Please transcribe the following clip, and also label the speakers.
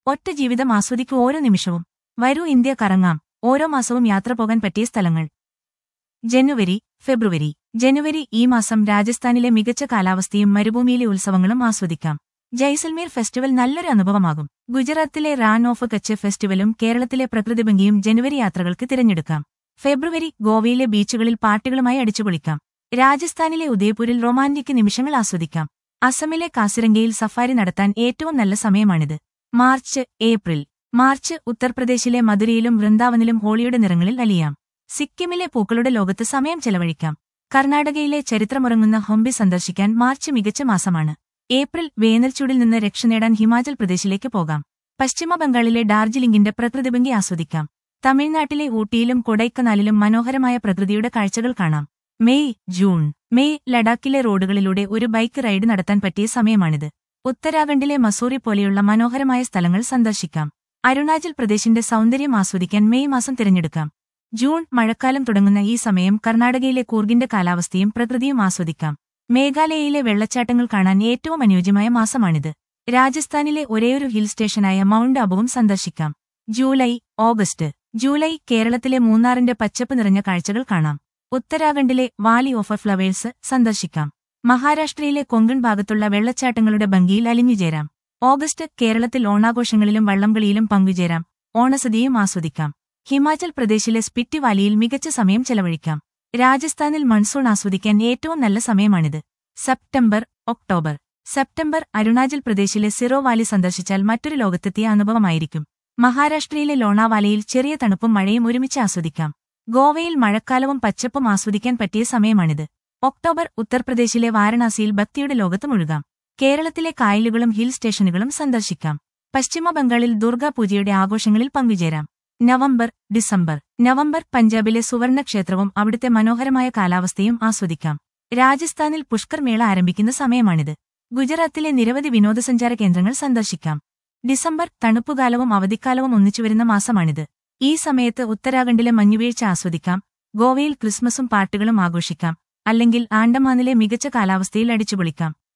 Speaker 1: ഒറ്റ ജീവിതം ആസ്വദിക്കൂ ഓരോ നിമിഷവും വരൂ ഇന്ത്യ കറങ്ങാം ഓരോ മാസവും യാത്ര പോകാൻ പറ്റിയ സ്ഥലങ്ങൾ ജനുവരി ഫെബ്രുവരി ജനുവരി ഈ മാസം രാജസ്ഥാനിലെ മികച്ച കാലാവസ്ഥയും മരുഭൂമിയിലെ ഉത്സവങ്ങളും ആസ്വദിക്കാം ജയ്സൽമീർ ഫെസ്റ്റിവൽ നല്ലൊരു അനുഭവമാകും ഗുജറാത്തിലെ റാൻ ഓഫ് കച്ച് ഫെസ്റ്റിവലും കേരളത്തിലെ പ്രകൃതിഭംഗിയും ജനുവരി യാത്രകൾക്ക് തിരഞ്ഞെടുക്കാം ഫെബ്രുവരി ഗോവയിലെ ബീച്ചുകളിൽ പാർട്ടികളുമായി അടിച്ചുപൊളിക്കാം രാജസ്ഥാനിലെ ഉദയപൂരിൽ റൊമാന്റിക് നിമിഷങ്ങൾ ആസ്വദിക്കാം അസമിലെ കാസിരംഗയിൽ സഫാരി നടത്താൻ ഏറ്റവും നല്ല സമയമാണിത് മാർച്ച് ഏപ്രിൽ മാർച്ച് ഉത്തർപ്രദേശിലെ മധുരയിലും വൃന്ദാവനിലും ഹോളിയുടെ നിറങ്ങളിൽ അലിയാം സിക്കിമിലെ പൂക്കളുടെ ലോകത്ത് സമയം ചെലവഴിക്കാം കർണാടകയിലെ ചരിത്രമുറങ്ങുന്ന ഹൊംബി സന്ദർശിക്കാൻ മാർച്ച് മികച്ച മാസമാണ് ഏപ്രിൽ വേനൽച്ചൂടിൽ നിന്ന് രക്ഷ നേടാൻ ഹിമാചൽ പ്രദേശിലേക്ക് പോകാം പശ്ചിമ ബംഗാളിലെ ഡാർജിലിംഗിന്റെ പ്രകൃതിഭംഗി ആസ്വദിക്കാം തമിഴ്നാട്ടിലെ ഊട്ടിയിലും കൊടൈക്കനാലിലും മനോഹരമായ പ്രകൃതിയുടെ കാഴ്ചകൾ കാണാം മെയ് ജൂൺ മെയ് ലഡാക്കിലെ റോഡുകളിലൂടെ ഒരു ബൈക്ക് റൈഡ് നടത്താൻ പറ്റിയ സമയമാണിത് ഉത്തരാഖണ്ഡിലെ മസൂറി പോലെയുള്ള മനോഹരമായ സ്ഥലങ്ങൾ സന്ദർശിക്കാം അരുണാചൽ പ്രദേശിന്റെ സൗന്ദര്യം ആസ്വദിക്കാൻ മെയ് മാസം തിരഞ്ഞെടുക്കാം ജൂൺ മഴക്കാലം തുടങ്ങുന്ന ഈ സമയം കർണാടകയിലെ കൂർഗിന്റെ കാലാവസ്ഥയും പ്രകൃതിയും ആസ്വദിക്കാം മേഘാലയയിലെ വെള്ളച്ചാട്ടങ്ങൾ കാണാൻ ഏറ്റവും അനുയോജ്യമായ മാസമാണിത് രാജസ്ഥാനിലെ ഒരേയൊരു ഹിൽ സ്റ്റേഷനായ മൗണ്ട് അബുവും സന്ദർശിക്കാം ജൂലൈ ഓഗസ്റ്റ് ജൂലൈ കേരളത്തിലെ മൂന്നാറിന്റെ പച്ചപ്പ് നിറഞ്ഞ കാഴ്ചകൾ കാണാം ഉത്തരാഖണ്ഡിലെ വാലി ഓഫ് ഫ്ലവേഴ്സ് സന്ദർശിക്കാം മഹാരാഷ്ട്രയിലെ കൊങ്കൺ ഭാഗത്തുള്ള വെള്ളച്ചാട്ടങ്ങളുടെ ഭംഗിയിൽ അലിഞ്ഞുചേരാം ഓഗസ്റ്റ് കേരളത്തിൽ ഓണാഘോഷങ്ങളിലും വള്ളംകളിയിലും പങ്കുചേരാം ഓണസദ്യയും ആസ്വദിക്കാം ഹിമാചൽ പ്രദേശിലെ സ്പിറ്റി വാലിയിൽ മികച്ച സമയം ചെലവഴിക്കാം രാജസ്ഥാനിൽ മൺസൂൺ ആസ്വദിക്കാൻ ഏറ്റവും നല്ല സമയമാണിത് സെപ്റ്റംബർ ഒക്ടോബർ സെപ്റ്റംബർ അരുണാചൽ പ്രദേശിലെ സിറോ വാലി സന്ദർശിച്ചാൽ മറ്റൊരു ലോകത്തെത്തിയ അനുഭവമായിരിക്കും മഹാരാഷ്ട്രയിലെ ലോണാവാലയിൽ ചെറിയ തണുപ്പും മഴയും ഒരുമിച്ച് ആസ്വദിക്കാം ഗോവയിൽ മഴക്കാലവും പച്ചപ്പും ആസ്വദിക്കാൻ പറ്റിയ സമയമാണിത് ഒക്ടോബർ ഉത്തർപ്രദേശിലെ വാരണാസിയിൽ ഭക്തിയുടെ ലോകത്ത് മുഴുകാം കേരളത്തിലെ കായലുകളും ഹിൽ സ്റ്റേഷനുകളും സന്ദർശിക്കാം പശ്ചിമ ബംഗാളിൽ ദുർഗാപൂജയുടെ ആഘോഷങ്ങളിൽ പങ്കുചേരാം നവംബർ ഡിസംബർ നവംബർ പഞ്ചാബിലെ സുവർണ ക്ഷേത്രവും അവിടുത്തെ മനോഹരമായ കാലാവസ്ഥയും ആസ്വദിക്കാം രാജസ്ഥാനിൽ പുഷ്കർ മേള ആരംഭിക്കുന്ന സമയമാണിത് ഗുജറാത്തിലെ നിരവധി വിനോദസഞ്ചാര കേന്ദ്രങ്ങൾ സന്ദർശിക്കാം ഡിസംബർ തണുപ്പുകാലവും അവധിക്കാലവും ഒന്നിച്ചുവരുന്ന മാസമാണിത് ഈ സമയത്ത് ഉത്തരാഖണ്ഡിലെ മഞ്ഞുവീഴ്ച ആസ്വദിക്കാം ഗോവയിൽ ക്രിസ്മസും പാട്ടുകളും ആഘോഷിക്കാം അല്ലെങ്കിൽ ആൻഡമാനിലെ മികച്ച കാലാവസ്ഥയിൽ അടിച്ചുപൊളിക്കാം